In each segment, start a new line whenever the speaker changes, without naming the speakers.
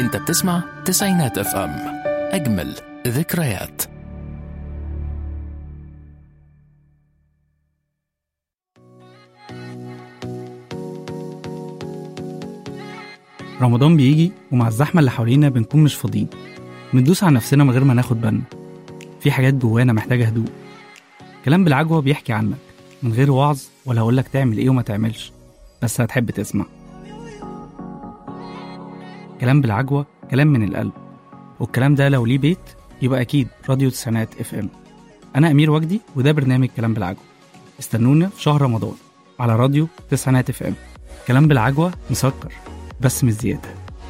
انت بتسمع تسعينات اف ام اجمل ذكريات
رمضان بيجي ومع الزحمة اللي حوالينا بنكون مش فاضيين بندوس على نفسنا من غير ما ناخد بالنا في حاجات جوانا محتاجة هدوء كلام بالعجوة بيحكي عنك من غير وعظ ولا هقولك تعمل ايه وما تعملش بس هتحب تسمع كلام بالعجوة كلام من القلب والكلام ده لو ليه بيت يبقى أكيد راديو تسعينات اف ام أنا أمير وجدي وده برنامج كلام بالعجوة استنونا في شهر رمضان على راديو تسعينات اف ام كلام بالعجوة مسكر بس مش زيادة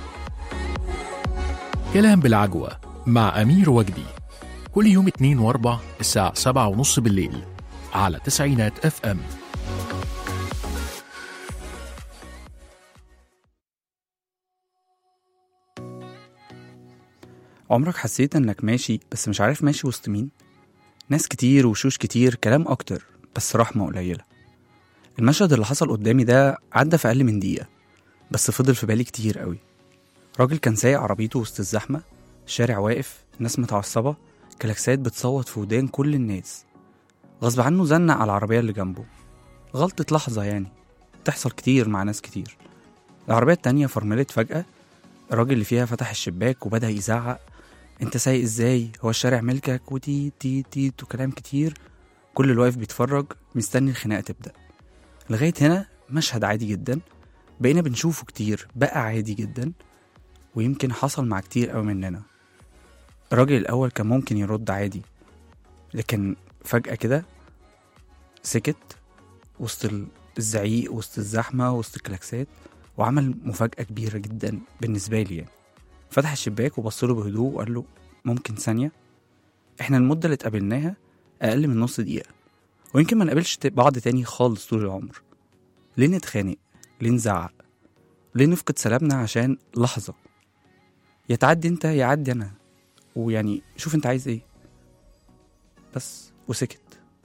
كلام بالعجوة مع أمير وجدي كل يوم اتنين واربع الساعة سبعة ونص بالليل على تسعينات اف ام
عمرك حسيت انك ماشي بس مش عارف ماشي وسط مين ناس كتير وشوش كتير كلام اكتر بس رحمة قليلة المشهد اللي حصل قدامي ده عدى في اقل من دقيقة بس فضل في بالي كتير قوي راجل كان سايق عربيته وسط الزحمة الشارع واقف الناس متعصبة كلاكسات بتصوت في ودان كل الناس غصب عنه زنق على العربية اللي جنبه غلطة لحظة يعني تحصل كتير مع ناس كتير العربية التانية فرملت فجأة الراجل اللي فيها فتح الشباك وبدأ يزعق انت سايق ازاي هو الشارع ملكك وتي تي تي وكلام كتير كل اللي واقف بيتفرج مستني الخناقة تبدأ لغاية هنا مشهد عادي جدا بقينا بنشوفه كتير بقى عادي جدا ويمكن حصل مع كتير قوي مننا الراجل الأول كان ممكن يرد عادي لكن فجأة كده سكت وسط ال- الزعيق وسط الزحمة وسط الكلاكسات وعمل مفاجأة كبيرة جدا بالنسبة لي يعني فتح الشباك وبص له بهدوء وقال له ممكن ثانية احنا المدة اللي اتقابلناها أقل من نص دقيقة ويمكن ما نقابلش ت- بعض تاني خالص طول العمر ليه نتخانق ليه نزعق ليه نفقد سلامنا عشان لحظة يا تعدي انت يا عدي انا ويعني شوف انت عايز ايه بس وسكت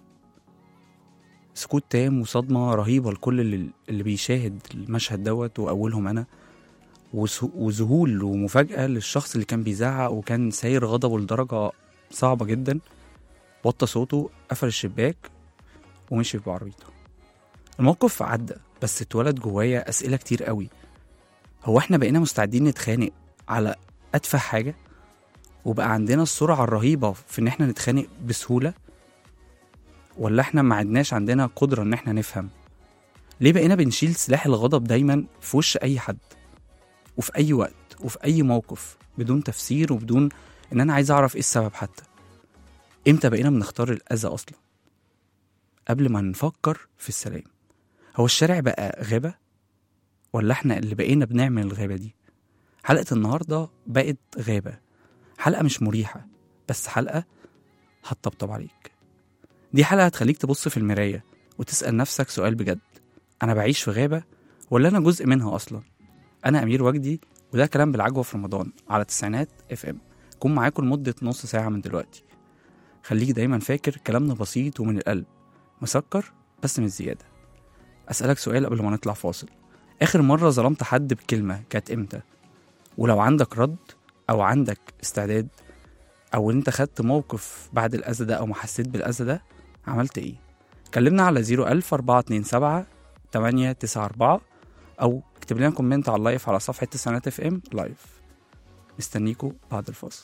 سكوت تام وصدمة رهيبة لكل اللي, اللي بيشاهد المشهد دوت وأولهم أنا وسه- وذهول ومفاجأة للشخص اللي كان بيزعق وكان ساير غضبه لدرجة صعبة جدا وطى صوته قفل الشباك ومشي بعربيته الموقف عدى بس اتولد جوايا أسئلة كتير قوي هو احنا بقينا مستعدين نتخانق على أتفه حاجة وبقى عندنا السرعة الرهيبة في إن احنا نتخانق بسهولة ولا احنا ما عدناش عندنا قدرة إن احنا نفهم ليه بقينا بنشيل سلاح الغضب دايما في وش أي حد وفي أي وقت وفي أي موقف بدون تفسير وبدون إن أنا عايز أعرف إيه السبب حتى إمتى بقينا بنختار الأذى أصلا قبل ما نفكر في السلام هو الشارع بقى غابة ولا احنا اللي بقينا بنعمل الغابة دي حلقة النهاردة بقت غابة حلقة مش مريحة بس حلقة هتطبطب عليك دي حلقة هتخليك تبص في المراية وتسأل نفسك سؤال بجد أنا بعيش في غابة ولا أنا جزء منها أصلا أنا أمير وجدي وده كلام بالعجوة في رمضان على تسعينات اف ام كون معاكم لمدة نص ساعة من دلوقتي خليك دايما فاكر كلامنا بسيط ومن القلب مسكر بس مش زيادة أسألك سؤال قبل ما نطلع فاصل آخر مرة ظلمت حد بكلمة كانت إمتى ولو عندك رد أو عندك استعداد أو إن أنت خدت موقف بعد الأذى ده أو ما حسيت بالأذى ده عملت إيه كلمنا على 01000 427 894 أو اكتب لنا كومنت على اللايف على صفحة تسعينات اف ام لايف مستنيكوا بعد الفاصل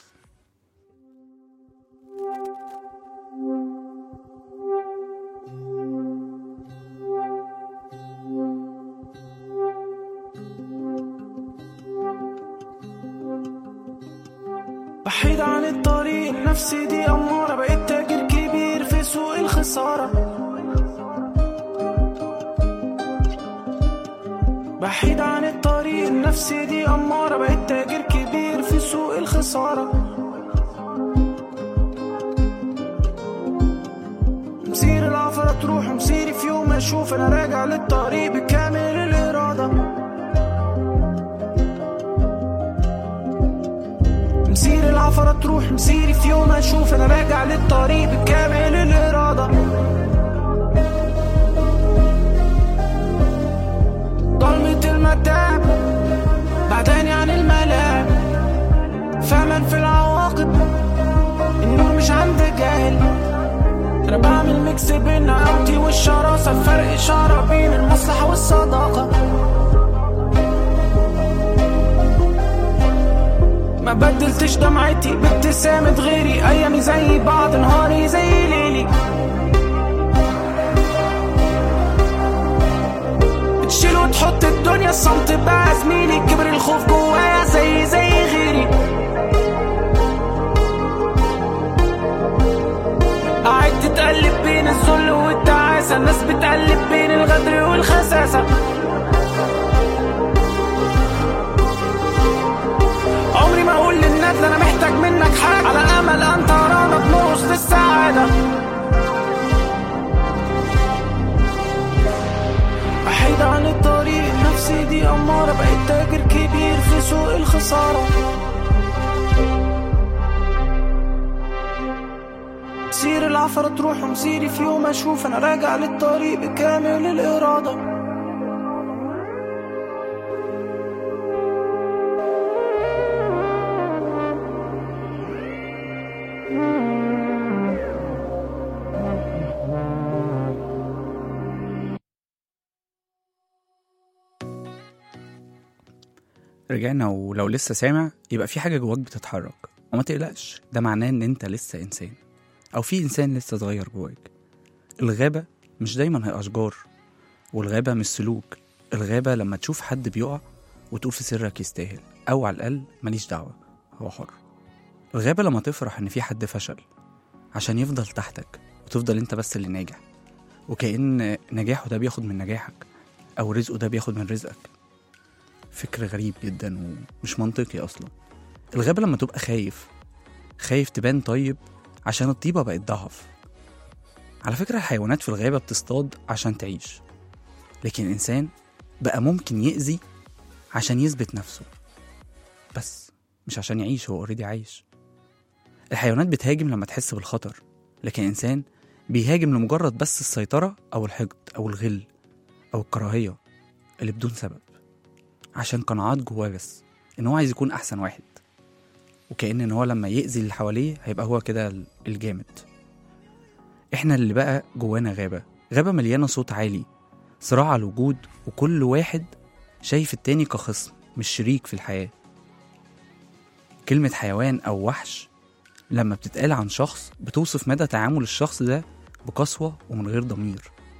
بعيد عن الطريق نفسي دي أمارة بقيت تاجر كبير في سوق الخسارة بعيد عن الطريق نفسي دي أمارة بقيت تاجر كبير في سوق الخسارة مسير العفرة تروح مسيري في يوم أشوف أنا راجع للطريق بكامل الإرادة مسير العفرة تروح مسيري في يوم اشوف انا راجع للطريق بكامل الارادة ضلمة المتاع بعداني عن الملاعب بعمل ميكس بين نقاوتي والشراسة فرق شعرة بين المصلحة والصداقة ما بدلتش دمعتي بابتسامة غيري أيامي زي بعض نهاري زي ليلي بتشيل وتحط الدنيا الصمت بقى زميلي كبر الخوف جوايا زي زي غيري قاعد تتقلب بين الذل والتعاسة الناس بتقلب بين الغدر والخساسة عمري ما اقول للندل انا محتاج منك حاجة على امل ان ترانا بنرقص للسعادة بعيد عن الطريق نفسي دي أمارة بقيت تاجر كبير في سوق الخسارة مسير العفرة تروح ومسيري في يوم أشوف أنا راجع للطريق بكامل الإرادة
رجعنا ولو لسه سامع يبقى في حاجة جواك بتتحرك وما تقلقش ده معناه ان انت لسه انسان او في انسان لسه صغير جواك الغابة مش دايما هي اشجار والغابة مش سلوك الغابة لما تشوف حد بيقع وتقول في سرك يستاهل او على الاقل ماليش دعوة هو حر الغابة لما تفرح ان في حد فشل عشان يفضل تحتك وتفضل انت بس اللي ناجح وكأن نجاحه ده بياخد من نجاحك او رزقه ده بياخد من رزقك فكر غريب جدا ومش منطقي اصلا الغابة لما تبقى خايف خايف تبان طيب عشان الطيبة بقت ضعف على فكرة الحيوانات في الغابة بتصطاد عشان تعيش لكن الإنسان بقى ممكن يأذي عشان يثبت نفسه بس مش عشان يعيش هو اوريدي عايش الحيوانات بتهاجم لما تحس بالخطر لكن الإنسان بيهاجم لمجرد بس السيطرة أو الحقد أو الغل أو الكراهية اللي بدون سبب عشان قناعات جواه بس ان هو عايز يكون احسن واحد وكأن ان هو لما يأذي اللي حواليه هيبقى هو كده الجامد احنا اللي بقى جوانا غابة غابة مليانة صوت عالي صراع على الوجود وكل واحد شايف التاني كخصم مش شريك في الحياة كلمة حيوان أو وحش لما بتتقال عن شخص بتوصف مدى تعامل الشخص ده بقسوة ومن غير ضمير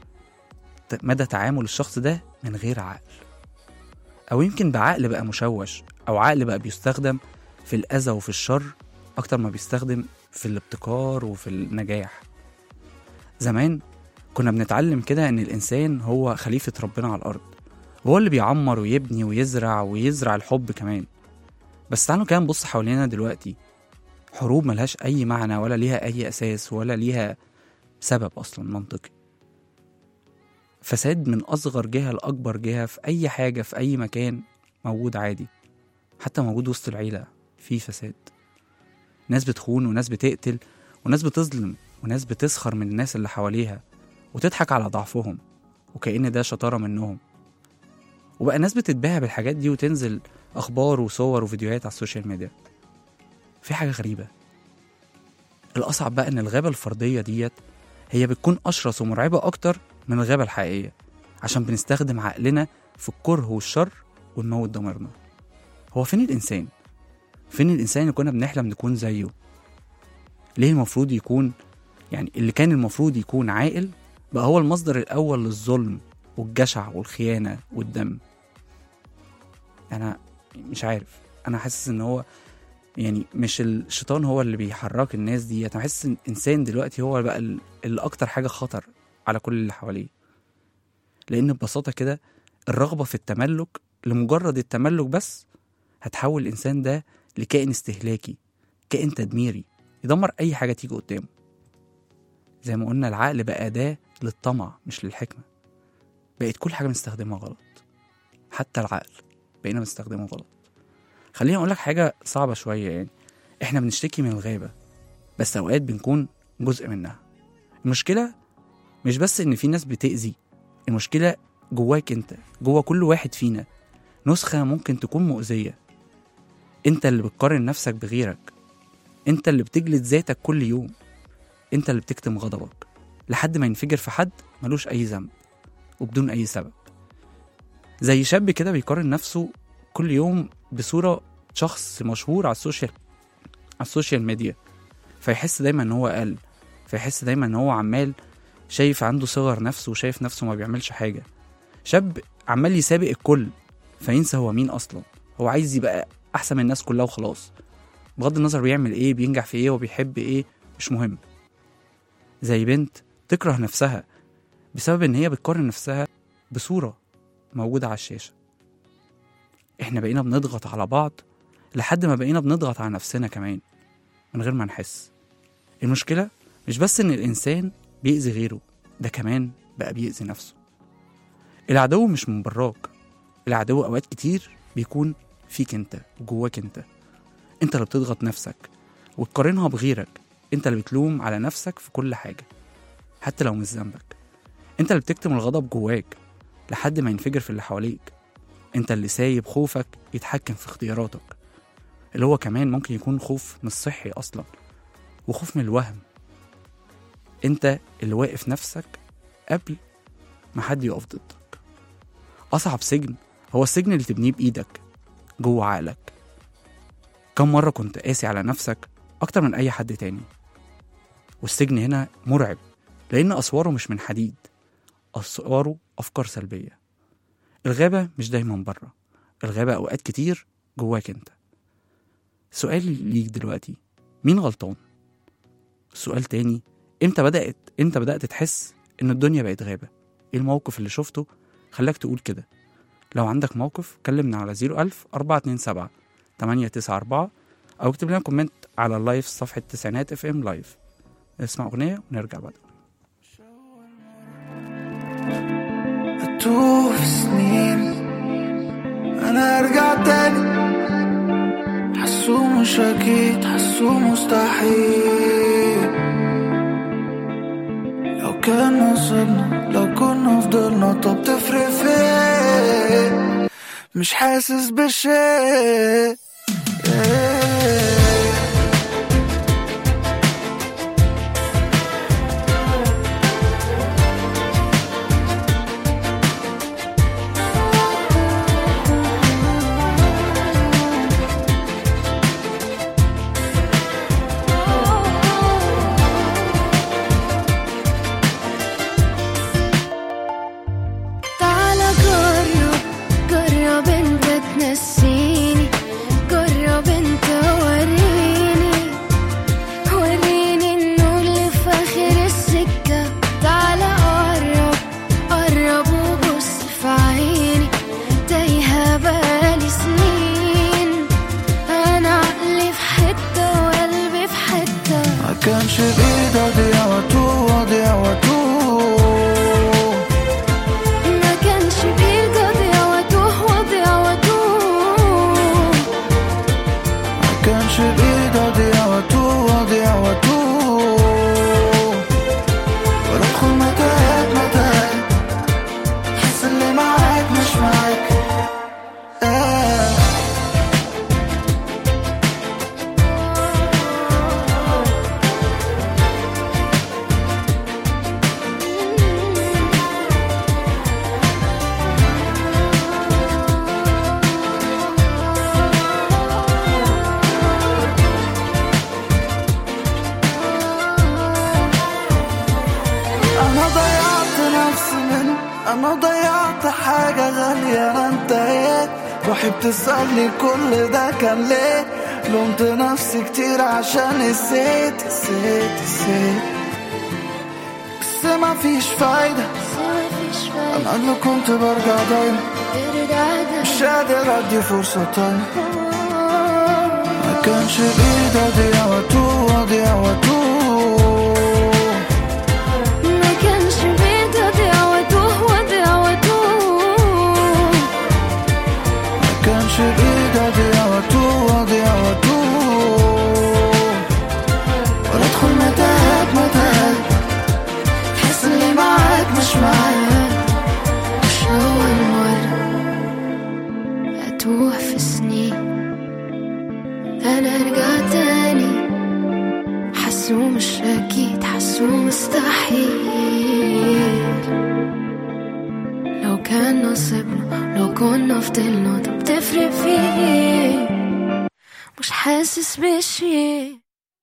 ت- مدى تعامل الشخص ده من غير عقل أو يمكن بعقل بقى مشوش أو عقل بقى بيستخدم في الأذى وفي الشر أكتر ما بيستخدم في الابتكار وفي النجاح زمان كنا بنتعلم كده إن الإنسان هو خليفة ربنا على الأرض وهو اللي بيعمر ويبني ويزرع ويزرع الحب كمان بس تعالوا كده نبص حوالينا دلوقتي حروب ملهاش أي معنى ولا ليها أي أساس ولا ليها سبب أصلا منطقي فساد من أصغر جهة لأكبر جهة في أي حاجة في أي مكان موجود عادي حتى موجود وسط العيلة في فساد ناس بتخون وناس بتقتل وناس بتظلم وناس بتسخر من الناس اللي حواليها وتضحك على ضعفهم وكأن ده شطارة منهم وبقى ناس بتتباهى بالحاجات دي وتنزل أخبار وصور وفيديوهات على السوشيال ميديا في حاجة غريبة الأصعب بقى إن الغابة الفردية ديت هي بتكون أشرس ومرعبة أكتر من الغابة الحقيقية عشان بنستخدم عقلنا في الكره والشر ونموت ضميرنا هو فين الإنسان؟ فين الإنسان اللي كنا بنحلم نكون زيه؟ ليه المفروض يكون يعني اللي كان المفروض يكون عاقل بقى هو المصدر الأول للظلم والجشع والخيانة والدم أنا مش عارف أنا حاسس إن هو يعني مش الشيطان هو اللي بيحرك الناس دي أنا حاسس إن الإنسان دلوقتي هو بقى ال- اللي أكتر حاجة خطر على كل اللي حواليه لأن ببساطة كده الرغبة في التملك لمجرد التملك بس هتحول الإنسان ده لكائن استهلاكي كائن تدميري يدمر أي حاجة تيجي قدامه زي ما قلنا العقل بقى أداة للطمع مش للحكمة بقت كل حاجة بنستخدمها غلط حتى العقل بقينا بنستخدمه غلط خليني أقول لك حاجة صعبة شوية يعني إحنا بنشتكي من الغابة بس أوقات بنكون جزء منها المشكلة مش بس إن في ناس بتأذي المشكلة جواك أنت جوا كل واحد فينا نسخة ممكن تكون مؤذية أنت اللي بتقارن نفسك بغيرك أنت اللي بتجلد ذاتك كل يوم أنت اللي بتكتم غضبك لحد ما ينفجر في حد ملوش أي ذنب وبدون أي سبب زي شاب كده بيقارن نفسه كل يوم بصورة شخص مشهور على السوشيال على السوشيال ميديا فيحس دايما ان هو اقل فيحس دايما ان هو عمال شايف عنده صغر نفسه وشايف نفسه ما بيعملش حاجة شاب عمال يسابق الكل فينسى هو مين اصلا هو عايز يبقى احسن من الناس كلها وخلاص بغض النظر بيعمل ايه بينجح في ايه وبيحب ايه مش مهم زي بنت تكره نفسها بسبب ان هي بتقارن نفسها بصورة موجودة على الشاشة احنا بقينا بنضغط على بعض لحد ما بقينا بنضغط على نفسنا كمان من غير ما نحس المشكلة مش بس ان الانسان بيأذي غيره ده كمان بقى بيأذي نفسه العدو مش من براك العدو اوقات كتير بيكون فيك انت وجواك انت انت اللي بتضغط نفسك وتقارنها بغيرك انت اللي بتلوم على نفسك في كل حاجة حتى لو مش ذنبك انت اللي بتكتم الغضب جواك لحد ما ينفجر في اللي حواليك انت اللي سايب خوفك يتحكم في اختياراتك اللي هو كمان ممكن يكون خوف مش صحي اصلا وخوف من الوهم انت اللي واقف نفسك قبل ما حد يقف ضدك اصعب سجن هو السجن اللي تبنيه بايدك جوه عقلك كم مرة كنت قاسي على نفسك أكتر من أي حد تاني والسجن هنا مرعب لأن أسواره مش من حديد أسواره أفكار سلبية الغابة مش دايما بره الغابة أوقات كتير جواك أنت سؤالي ليك دلوقتي مين غلطان؟ سؤال تاني امتى بدأت امتى بدأت تحس إن الدنيا بقت غابة؟ إيه الموقف اللي شفته خلاك تقول كده؟ لو عندك موقف كلمنا على 01000 427 894 أو اكتب لنا كومنت على اللايف صفحة تسعينات اف ام لايف نسمع أغنية ونرجع بعد
أتوه في سنين أنا أرجع تاني حسوه مش أكيد حسوه مستحيل لو كان نصيبنا لو كنا فضلنا طب تفرق فين مش حاسس بشيء
تعالى جرب جرب انت تنسيني جرب انت وريني وريني النور اللي في اخر السكة تعالى قرب قرب وبص في عيني تايهة بقالي سنين انا عقلي في حتة وقلبي في حتة
ما كانش بإيدي أضيع وأتوه أضيع وأتوه
ما كانش بإيدي أضيع وأتوه وأضيع وأتوه
ما كانش بإيدي أضيع وأتوه أضيع وأتوه وأدخل متاهات متاهات تحس اللي معاك مش معاك آه. انا ضيعت نفسي من انا ضيعت حاجة غالية انا انتهيت روحي بتسألني كل ده كان ليه لومت نفسي كتير عشان نسيت نسيت نسيت بس ما فيش فايدة
مفيش
انا اللي كنت برجع دايما
فايدة
مش قادر ادي فرصة تانية ما كانش بايدي اضيع واتوه اضيع واتوه
ما كانش بيدي أضيع وأتوه وأضيع وأتوه
ما كانش بايدي اضيع واتوه اضيع واتوه ولا ادخل متاهات متاهات تحس اللي معاك مش معاك
مش أول مرة أتوه في سنين أنا أرجع تاني حسوا كان نصيبنا لو كنا فضلنا طب تفرق في ايه مش حاسس بشي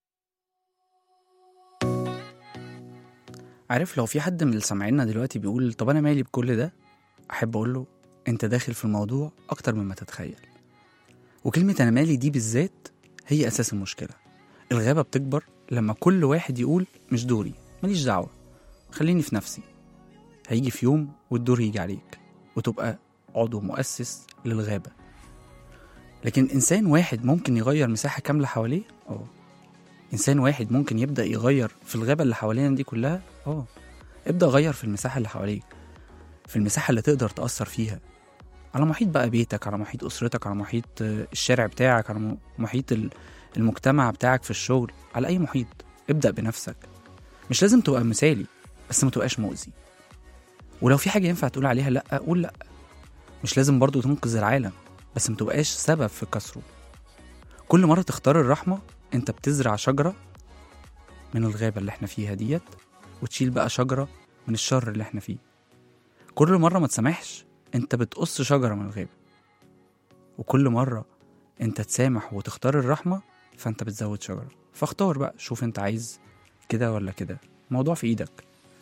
عارف لو في حد من اللي سامعينا دلوقتي بيقول طب انا مالي بكل ده احب اقول له انت داخل في الموضوع اكتر مما تتخيل وكلمة انا مالي دي بالذات هي اساس المشكلة الغابة بتكبر لما كل واحد يقول مش دوري ماليش دعوة خليني في نفسي هيجي في يوم والدور يجي عليك وتبقى عضو مؤسس للغابة لكن إنسان واحد ممكن يغير مساحة كاملة حواليه اه إنسان واحد ممكن يبدأ يغير في الغابة اللي حوالينا دي كلها اه ابدأ غير في المساحة اللي حواليك في المساحة اللي تقدر تأثر فيها على محيط بقى بيتك على محيط أسرتك على محيط آه، الشارع بتاعك على م- محيط ال- المجتمع بتاعك في الشغل على أي محيط ابدأ بنفسك مش لازم تبقى مثالي بس ما تبقاش مؤذي ولو في حاجة ينفع تقول عليها لأ قول لأ مش لازم برضو تنقذ العالم بس ما تبقاش سبب في كسره كل مرة تختار الرحمة انت بتزرع شجرة من الغابة اللي احنا فيها ديت وتشيل بقى شجرة من الشر اللي احنا فيه كل مرة ما تسامحش انت بتقص شجرة من الغابة وكل مرة انت تسامح وتختار الرحمة فانت بتزود شجرة فاختار بقى شوف انت عايز كده ولا كده الموضوع في ايدك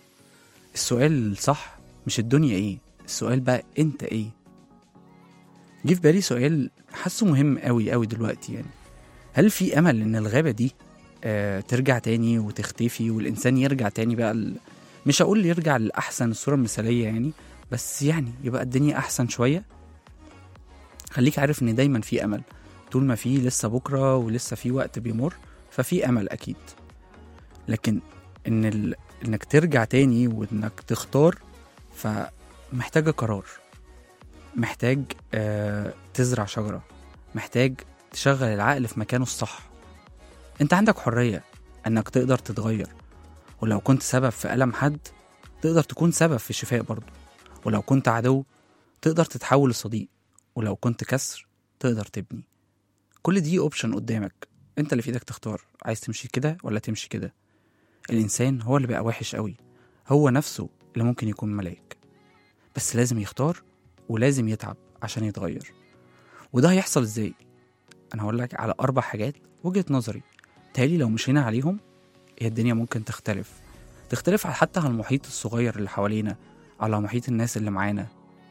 السؤال الصح مش الدنيا ايه السؤال بقى انت ايه جه في بالي سؤال حاسه مهم قوي قوي دلوقتي يعني هل في امل ان الغابه دي آه ترجع تاني وتختفي والانسان يرجع تاني بقى ال... مش هقول يرجع لاحسن الصوره المثاليه يعني بس يعني يبقى الدنيا احسن شويه خليك عارف ان دايما في امل طول ما في لسه بكره ولسه في وقت بيمر ففي امل اكيد لكن ان ال... انك ترجع تاني وانك تختار فمحتاجه قرار محتاج آه تزرع شجره محتاج تشغل العقل في مكانه الصح انت عندك حريه انك تقدر تتغير ولو كنت سبب في الم حد تقدر تكون سبب في شفاء برضه ولو كنت عدو تقدر تتحول لصديق ولو كنت كسر تقدر تبني كل دي اوبشن قدامك انت اللي في ايدك تختار عايز تمشي كده ولا تمشي كده الانسان هو اللي بقى وحش قوي هو نفسه اللي ممكن يكون ملاك بس لازم يختار ولازم يتعب عشان يتغير وده هيحصل ازاي انا هقول لك على اربع حاجات وجهة نظري تالي لو مشينا عليهم هي الدنيا ممكن تختلف تختلف على- حتى على المحيط الصغير اللي حوالينا على محيط الناس اللي معانا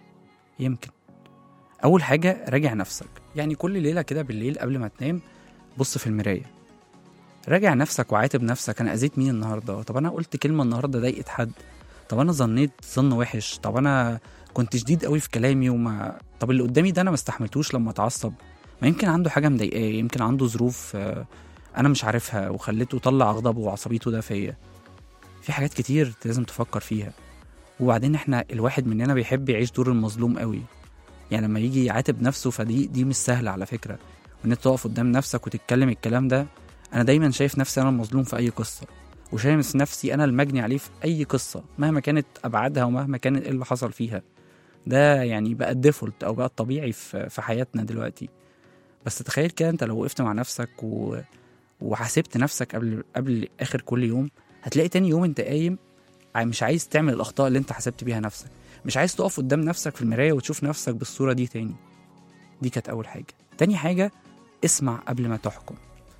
يمكن اول حاجة راجع نفسك يعني كل ليلة كده بالليل قبل ما تنام بص في المراية راجع نفسك وعاتب نفسك انا اذيت مين النهارده طب انا قلت كلمه النهارده ضايقت حد طب انا ظنيت ظن وحش طب انا كنت شديد قوي في كلامي وما طب اللي قدامي ده انا ما استحملتوش لما اتعصب ما يمكن عنده حاجه مضايقاه يمكن عنده ظروف آه، انا مش عارفها وخلته طلع غضبه وعصبيته ده فيا في حاجات كتير لازم تفكر فيها وبعدين احنا الواحد مننا بيحب يعيش دور المظلوم قوي يعني لما يجي يعاتب نفسه فدي دي مش سهله على فكره وان انت تقف قدام نفسك وتتكلم الكلام ده انا دايما شايف نفسي انا المظلوم في اي قصه وشايف نفسي انا المجني عليه في اي قصه مهما كانت ابعادها ومهما كان ايه اللي حصل فيها ده يعني بقى الديفولت او بقى الطبيعي في في حياتنا دلوقتي بس تخيل كده انت لو وقفت مع نفسك و... وحاسبت نفسك قبل قبل اخر كل يوم هتلاقي تاني يوم انت قايم ع- مش عايز تعمل الاخطاء اللي انت حسبت بيها نفسك مش عايز تقف قدام نفسك في المرايه وتشوف نفسك بالصوره دي تاني دي كانت اول حاجه تاني حاجه اسمع قبل ما تحكم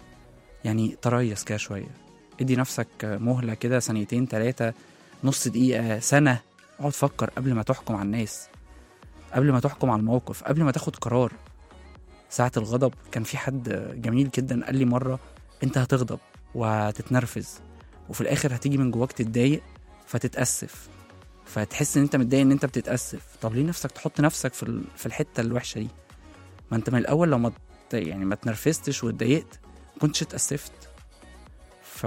يعني تريث كده شويه ادي نفسك مهله كده ثانيتين تلاتة نص دقيقه سنه اقعد فكر قبل ما تحكم على الناس قبل ما تحكم على الموقف قبل ما تاخد قرار ساعة الغضب كان في حد جميل جدا قال لي مرة انت هتغضب وهتتنرفز وفي الاخر هتيجي من جواك تتضايق فتتأسف فتحس ان انت متضايق ان انت بتتأسف طب ليه نفسك تحط نفسك في ال- في الحتة الوحشة دي ما انت من الاول لو ما ت- يعني ما اتنرفزتش واتضايقت ما كنتش اتأسفت ف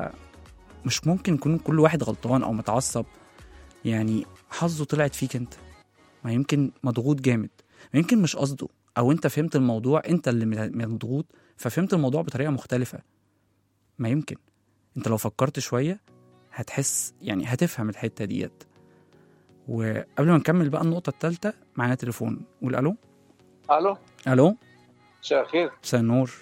مش ممكن يكون كل واحد غلطان او متعصب يعني حظه طلعت فيك انت ما يمكن مضغوط جامد ما يمكن مش قصده او انت فهمت الموضوع انت اللي مضغوط ففهمت الموضوع بطريقه مختلفه ما يمكن انت لو فكرت شويه هتحس يعني هتفهم الحته ديت وقبل ما نكمل بقى النقطه الثالثه معانا تليفون قول الو
الو
الو
مساء الخير
مساء النور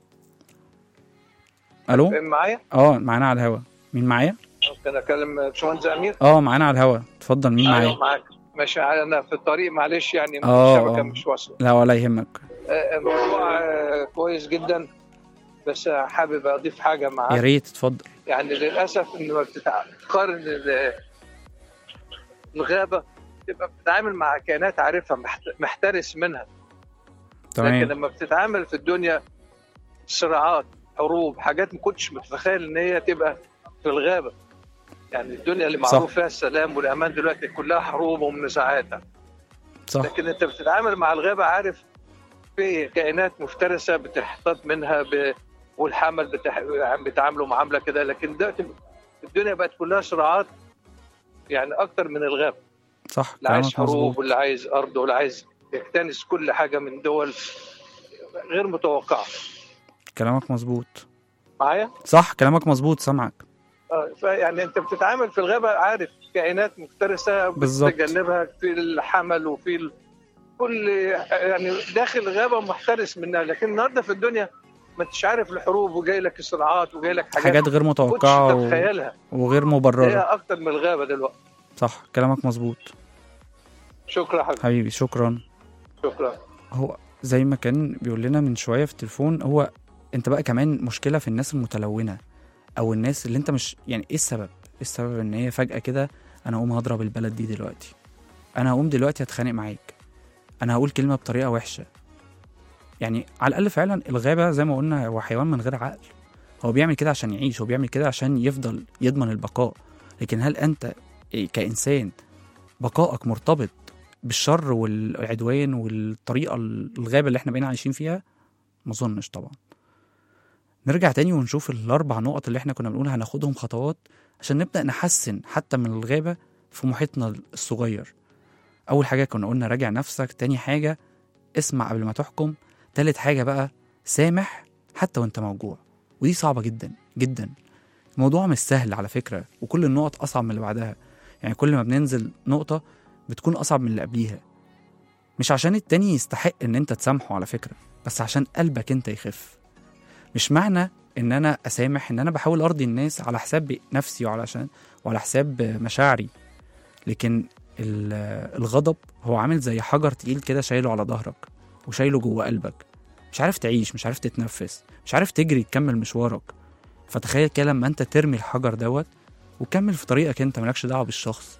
الو
مين معايا؟
اه معانا على الهوا مين معايا
ممكن اكلم باشمهندس امير؟
اه معانا على الهوا اتفضل مين
أيوة،
معايا
معاك ماشي انا في الطريق معلش يعني
آه،
الشبكه
آه.
مش واصله
لا ولا يهمك
آه، الموضوع آه، كويس جدا بس حابب اضيف حاجه
يا
معاك
ريت اتفضل
يعني للاسف ان ما بتتقارن ال- الغابه تبقى بتتعامل مع كائنات عارفها محت- محترس منها لكن
تمام
لما بتتعامل في الدنيا صراعات حروب حاجات ما كنتش متخيل ان هي تبقى في الغابه يعني الدنيا اللي
صح.
معروف فيها السلام والامان دلوقتي كلها حروب ومنازعات
صح
لكن انت بتتعامل مع الغابه عارف في كائنات مفترسه بتحتاط منها ب... والحمل بتح... بيتعاملوا معامله كده لكن دلوقتي الدنيا بقت كلها صراعات يعني اكتر من الغابه
صح
اللي عايز
كلامك
حروب
مظبوط
واللي عايز ارض واللي عايز يكتنس كل حاجه من دول غير متوقعه
كلامك مظبوط
معايا؟
صح كلامك مظبوط سامعك
آه، فيعني انت بتتعامل في الغابه عارف كائنات مفترسه
بالظبط.
بتتجنبها في الحمل وفي ال... كل يعني داخل الغابه محترس منها لكن النهارده في الدنيا ما انتش عارف الحروب وجاي لك الصراعات وجاي لك حاجات,
حاجات غير
ما كنتش
متوقعة و...
تتخيلها
وغير
هي
مبررة
اكتر من الغابه دلوقتي
صح كلامك مظبوط
شكرا حبيبي
حبيبي شكرا
شكرا
هو زي ما كان بيقول لنا من شويه في التليفون هو انت بقى كمان مشكله في الناس المتلونه او الناس اللي انت مش يعني ايه السبب ايه السبب ان هي فجاه كده انا هقوم هضرب البلد دي دلوقتي انا هقوم دلوقتي هتخانق معاك انا هقول كلمه بطريقه وحشه يعني على الاقل فعلا الغابه زي ما قلنا هو حيوان من غير عقل هو بيعمل كده عشان يعيش هو بيعمل كده عشان يفضل يضمن البقاء لكن هل انت إيه كانسان بقائك مرتبط بالشر والعدوان والطريقه الغابه اللي احنا بقينا عايشين فيها ما اظنش طبعا نرجع تاني ونشوف الاربع نقط اللي احنا كنا بنقول هناخدهم خطوات عشان نبدا نحسن حتى من الغابه في محيطنا الصغير اول حاجه كنا قلنا راجع نفسك تاني حاجه اسمع قبل ما تحكم تالت حاجه بقى سامح حتى وانت موجوع ودي صعبه جدا جدا الموضوع مش سهل على فكره وكل النقط اصعب من اللي بعدها يعني كل ما بننزل نقطه بتكون اصعب من اللي قبليها مش عشان التاني يستحق ان انت تسامحه على فكره بس عشان قلبك انت يخف مش معنى ان انا اسامح ان انا بحاول ارضي الناس على حساب نفسي وعلى عشان وعلى حساب مشاعري لكن ال- الغضب هو عامل زي حجر تقيل كده شايله على ظهرك وشايله جوه قلبك مش عارف تعيش مش عارف تتنفس مش عارف تجري تكمل مشوارك فتخيل كده لما انت ترمي الحجر دوت وكمل في طريقك انت مالكش دعوه بالشخص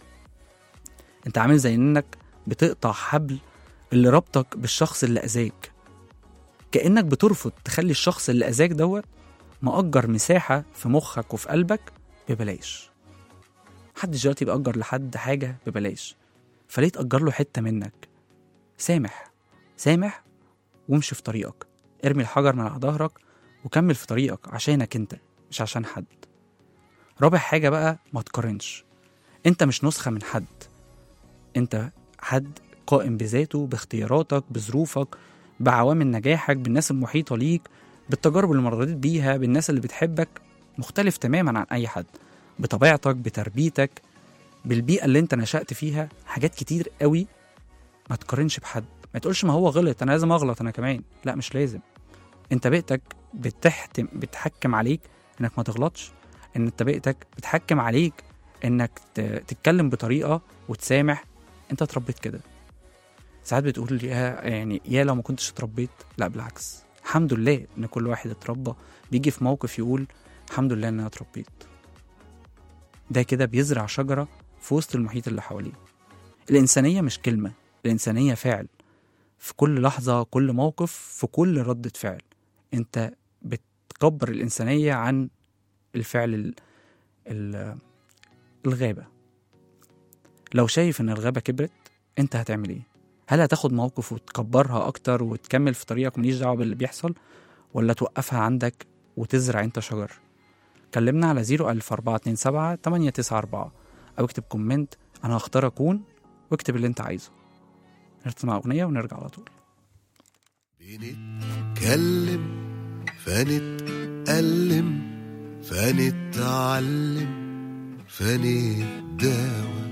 انت عامل زي انك بتقطع حبل اللي ربطك بالشخص اللي اذاك كانك بترفض تخلي الشخص اللي اذاك دوت مأجر مساحه في مخك وفي قلبك ببلاش محدش دلوقتي بيأجر لحد حاجه ببلاش فليه تأجر له حته منك سامح سامح وامشي في طريقك ارمي الحجر من على ظهرك وكمل في طريقك عشانك انت مش عشان حد رابع حاجه بقى ما تقارنش انت مش نسخه من حد انت حد قائم بذاته باختياراتك بظروفك بعوامل نجاحك بالناس المحيطة ليك بالتجارب اللي مريت بيها بالناس اللي بتحبك مختلف تماما عن أي حد بطبيعتك بتربيتك بالبيئة اللي انت نشأت فيها حاجات كتير قوي ما تقارنش بحد ما تقولش ما هو غلط انا لازم اغلط انا كمان لا مش لازم انت بيئتك بتحتم بتحكم عليك انك ما تغلطش ان انت بيئتك بتحكم عليك انك ت- تتكلم بطريقه وتسامح انت اتربيت كده ساعات بتقول يا يعني يا لو ما كنتش اتربيت لا بالعكس الحمد لله ان كل واحد اتربى بيجي في موقف يقول الحمد لله ان انا اتربيت ده كده بيزرع شجره في وسط المحيط اللي حواليه الانسانيه مش كلمه الانسانيه فعل في كل لحظه كل موقف في كل ردة فعل انت بتكبر الانسانيه عن الفعل ال... ال... الغابه لو شايف ان الغابه كبرت انت هتعمل ايه هل هتاخد موقف وتكبرها اكتر وتكمل في طريقك ماليش دعوه باللي بيحصل ولا توقفها عندك وتزرع انت شجر كلمنا على 01427 894 او اكتب كومنت انا هختار اكون واكتب اللي انت عايزه نسمع اغنيه ونرجع على طول
بنتكلم فنتألم فنتعلم فنتداوى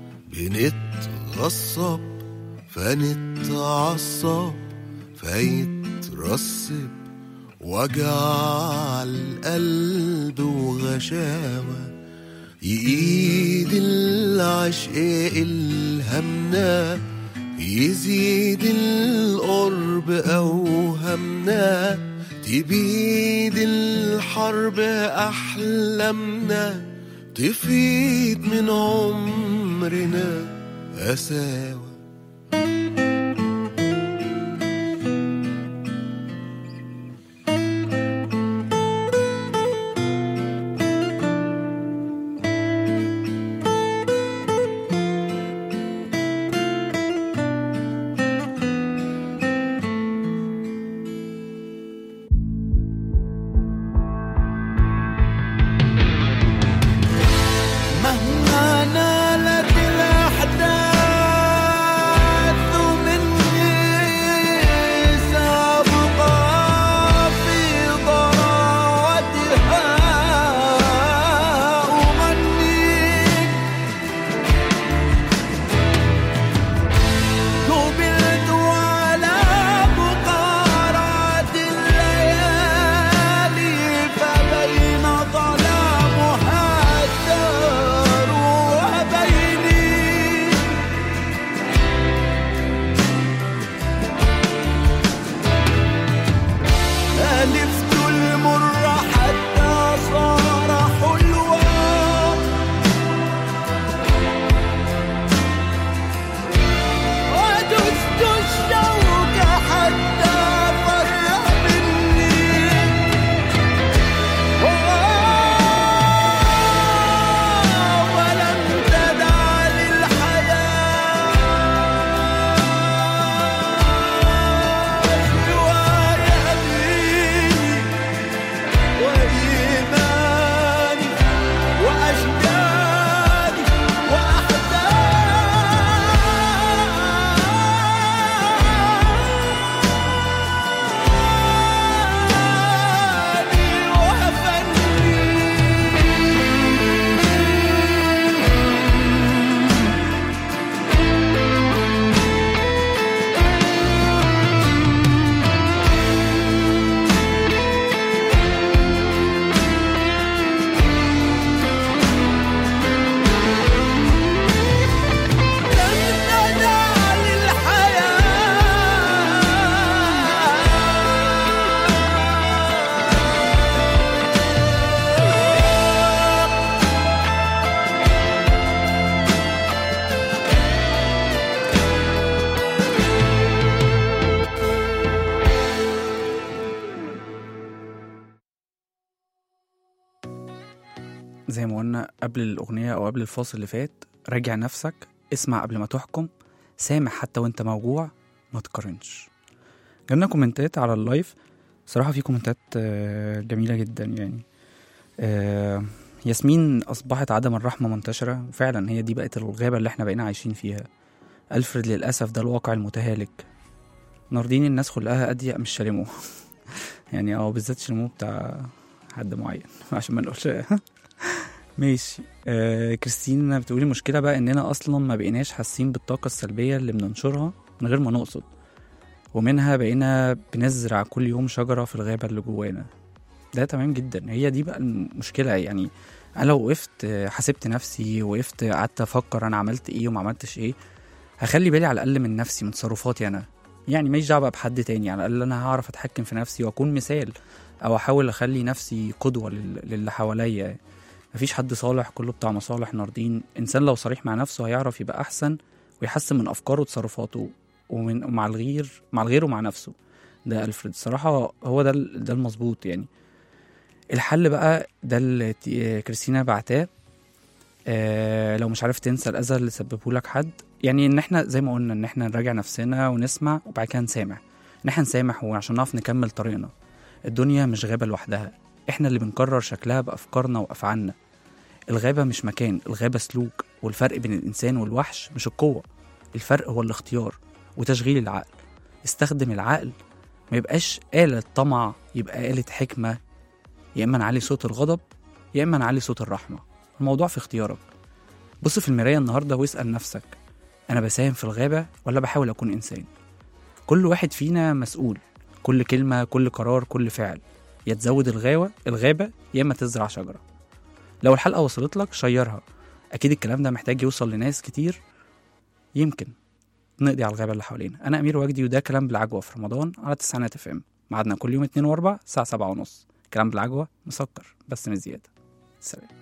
بنتغصب فنتعصب فيترسب وجع القلب وغشاوة يقيد العشق همنا يزيد القرب أوهمنا تبيد الحرب أحلامنا تفيد من عمرنا قساوة
مهما نالت الأحداث مني سأبقى في ضراوتها أمنيك قبلت على بقارات الليالي فبين ظلامها الدار وبيني ألفت المر حتى صار حلوا ودست الشوك حتى فر مني ولم تدع للحياة سوى يميني وإيماني وأشجاني وأحزاني وفني لم تدع للحياة
زي ما قلنا قبل الأغنية أو قبل الفاصل اللي فات راجع نفسك اسمع قبل ما تحكم سامح حتى وانت موجوع ما تقارنش جالنا كومنتات على اللايف صراحة في كومنتات آه، جميلة جدا يعني آه، ياسمين أصبحت عدم الرحمة منتشرة وفعلا هي دي بقت الغابة اللي احنا بقينا عايشين فيها ألفريد للأسف ده الواقع المتهالك ناردين الناس خلقها أضيق مش شاليمو يعني اه بالذات شاليمو بتاع حد معين عشان ما نقولش ماشي آه كريستينا بتقولي المشكلة بقى إننا أصلا ما بقيناش حاسين بالطاقة السلبية اللي بننشرها من غير ما نقصد ومنها بقينا بنزرع كل يوم شجرة في الغابة اللي جوانا ده تمام جدا هي دي بقى المشكلة يعني أنا لو وقفت آه، حسبت نفسي وقفت قعدت أفكر أنا عملت إيه وما عملتش إيه هخلي بالي على الأقل من نفسي من تصرفاتي أنا يعني ماليش دعوة بقى بحد تاني على الأقل أنا هعرف أتحكم في نفسي وأكون مثال أو أحاول أخلي نفسي قدوة لل- للي حواليا مفيش حد صالح كله بتاع مصالح ناردين انسان لو صريح مع نفسه هيعرف يبقى احسن ويحسن من افكاره وتصرفاته ومن ومع الغير مع الغير ومع نفسه ده الفريد الصراحه هو ده ال- ده المظبوط يعني الحل بقى ده اللي ت- كريستينا بعتاه آه لو مش عارف تنسى الاذى اللي سببه لك حد يعني ان احنا زي ما قلنا ان احنا نراجع نفسنا ونسمع وبعد كده نسامح ان احنا نسامح وعشان نعرف نكمل طريقنا الدنيا مش غابه لوحدها احنا اللي بنقرر شكلها بافكارنا وافعالنا الغابه مش مكان الغابه سلوك والفرق بين الانسان والوحش مش القوه الفرق هو الاختيار وتشغيل العقل استخدم العقل ما يبقاش آلة طمع يبقى آلة حكمة يا إما نعلي صوت الغضب يا إما نعلي صوت الرحمة الموضوع في اختيارك بص في المراية النهاردة واسأل نفسك أنا بساهم في الغابة ولا بحاول أكون إنسان كل واحد فينا مسؤول كل كلمة كل قرار كل فعل يا تزود الغاوة الغابة يا إما تزرع شجرة لو الحلقة وصلت لك شيرها أكيد الكلام ده محتاج يوصل لناس كتير يمكن نقضي على الغابة اللي حوالينا أنا أمير وجدي وده كلام بالعجوة في رمضان على تسعينات اف ام ميعادنا كل يوم اتنين واربع الساعة سبعة ونص كلام بالعجوة مسكر بس مش زيادة سلام